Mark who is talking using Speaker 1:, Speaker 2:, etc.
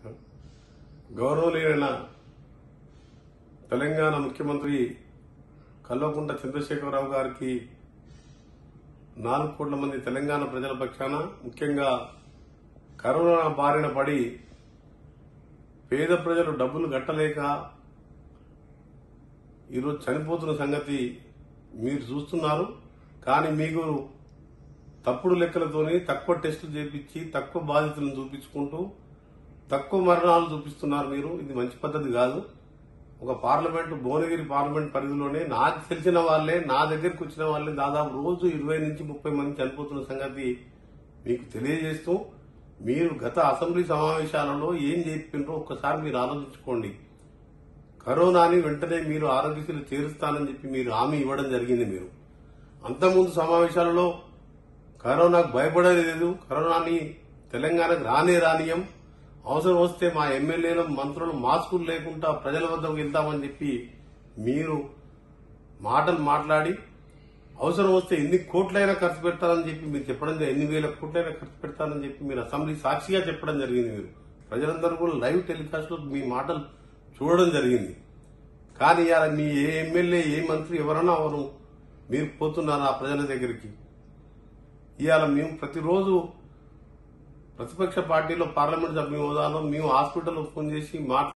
Speaker 1: గౌరవనీయులైన తెలంగాణ ముఖ్యమంత్రి కల్వకుంట చంద్రశేఖరరావు గారికి నాలుగు కోట్ల మంది తెలంగాణ ప్రజల పక్షాన ముఖ్యంగా కరోనా బారిన పడి పేద ప్రజలు డబ్బులు కట్టలేక ఈరోజు చనిపోతున్న సంగతి మీరు చూస్తున్నారు కానీ మీకు తప్పుడు లెక్కలతోని తక్కువ టెస్టులు చేపించి తక్కువ బాధితులను చూపించుకుంటూ తక్కువ మరణాలు చూపిస్తున్నారు మీరు ఇది మంచి పద్ధతి కాదు ఒక పార్లమెంట్ భువనగిరి పార్లమెంట్ పరిధిలోనే నాకు తెలిసిన వాళ్ళే నా దగ్గరికి వచ్చిన వాళ్ళే దాదాపు రోజు ఇరవై నుంచి ముప్పై మంది చనిపోతున్న సంగతి మీకు తెలియజేస్తూ మీరు గత అసెంబ్లీ సమావేశాలలో ఏం చెప్పిండ్రో ఒక్కసారి మీరు ఆలోచించుకోండి కరోనాని వెంటనే మీరు ఆరోగ్యశ్రీలు చేరుస్తానని చెప్పి మీరు హామీ ఇవ్వడం జరిగింది మీరు అంతకుముందు సమావేశాలలో కరోనాకు భయపడలేదు కరోనాని తెలంగాణకు రానే రానియం అవసరం వస్తే మా ఎమ్మెల్యేలు మంత్రులు మాస్కులు లేకుండా ప్రజల వద్దకు వెళ్తామని చెప్పి మీరు మాటలు మాట్లాడి అవసరం వస్తే ఎన్ని కోట్లైనా ఖర్చు పెడతారని చెప్పి మీరు చెప్పడం జరి- ఎన్ని వేల కోట్లైనా ఖర్చు పెడతారని చెప్పి మీరు అసెంబ్లీ సాక్షిగా చెప్పడం జరిగింది మీరు ప్రజలందరూ కూడా లైవ్ టెలికాస్ట్ లో మీ మాటలు చూడడం జరిగింది కానీ ఇవాళ మీ ఏ ఎమ్మెల్యే ఏ మంత్రి ఎవరన్నా అవరు మీరు పోతున్నారు ఆ ప్రజల దగ్గరికి ఇవాళ మేము ప్రతిరోజు ప్రతిపక్ష పార్టీలో పార్లమెంట్ సభ్యుల హోదాలో మేము హాస్పిటల్లో ఫోన్ చేసి మాట్లాడు